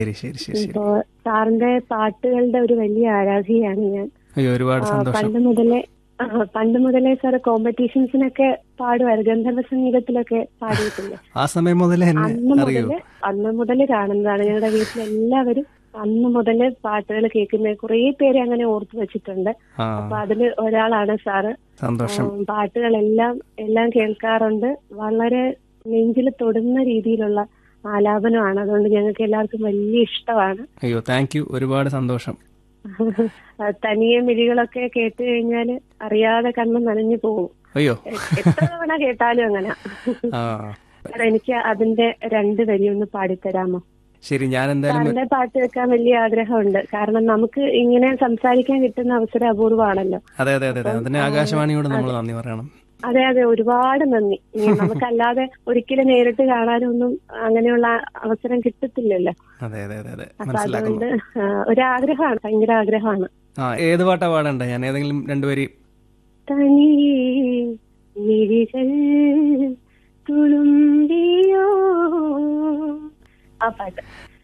ശരി ശരി ശരി ശരി ഇപ്പോ സാറിന്റെ പാട്ടുകളുടെ ഒരു വലിയ ആരാധികയാണ് ഞാൻ അയ്യോ ഒരുപാട് ആ, സന്തോഷം പണ്ട് മുതലേ ആ, പണ്ട് മുതലേ സാറ് കോമ്പറ്റീഷൻസിനൊക്കെ പാടുമായിരുന്നു ഗന്ധർവ സംഗീതത്തിലൊക്കെ പാടിയിട്ടില്ലേ ആ സമയം മുതലേ എന്നെ അന്ന് അറിയൂ മുതല് അന്ന് മുതല് കാണുന്നതാണ് ഞങ്ങളുടെ വീട്ടിലെല്ലാവരും അന്ന് മുതല് പാട്ടുകൾ കേൾക്കുന്ന കുറേ പേര് അങ്ങനെ ഓർത്തു വെച്ചിട്ടുണ്ട് ആ അപ്പൊ അതില് ഒരാളാണ് സാറ് സന്തോഷം ഉം, പാട്ടുകളെല്ലാം എല്ലാം കേൾക്കാറുണ്ട് വളരെ നെഞ്ചിൽ തൊടുന്ന രീതിയിലുള്ള ആലാപനമാണ് അതുകൊണ്ട് ഞങ്ങൾക്ക് എല്ലാവർക്കും വലിയ ഇഷ്ടമാണ് അയ്യോ താങ്ക് യു ഒരുപാട് സന്തോഷം തനിയെ മിഴികളൊക്കെ കേട്ട് കഴിഞ്ഞാല് അറിയാതെ കണ്ണ് നനഞ്ഞു പോകും അയ്യോ എ- എത്ര തവണ കേട്ടാലും അങ്ങനെ ആ സാർ, എനിക്ക് അതിന്റെ രണ്ട് വരി ഒന്ന് പാടിത്തരാമോ ശരി ഞാൻ എന്തായാലും സാറിന്റെ പാട്ട് വെക്കാൻ വലിയ ആഗ്രഹമുണ്ട് കാരണം നമുക്ക് ഇങ്ങനെ സംസാരിക്കാൻ കിട്ടുന്ന അവസരം അപൂർവമാണല്ലോ അതെ അതെ അതെ അതെ അതിന് ആകാശവാണിയോട് നമ്മൾ നന്ദി പറയണം അതെ അതെ ഒരുപാട് നന്ദി ഇനി നമുക്കല്ലാതെ ഒരിക്കലും നേരിട്ട് കാണാനൊന്നും അങ്ങനെയുള്ള അവസരം കിട്ടത്തില്ലല്ലോ അതെ അതെ അതെ അതെ അപ്പൊ മനസ്സിലാക്കുന്നു അതുകൊണ്ട് ആ, ഒരാഗ്രഹമാണ് ഭയങ്കര ആഗ്രഹമാണ് ആ ഏത് പാട്ടാ പാടണ്ട ഞാൻ ഏതെങ്കിലും രണ്ടുപേരി തനിയേ മിഴികൾ തുളുമ്പിയോ ആ പാട്ട്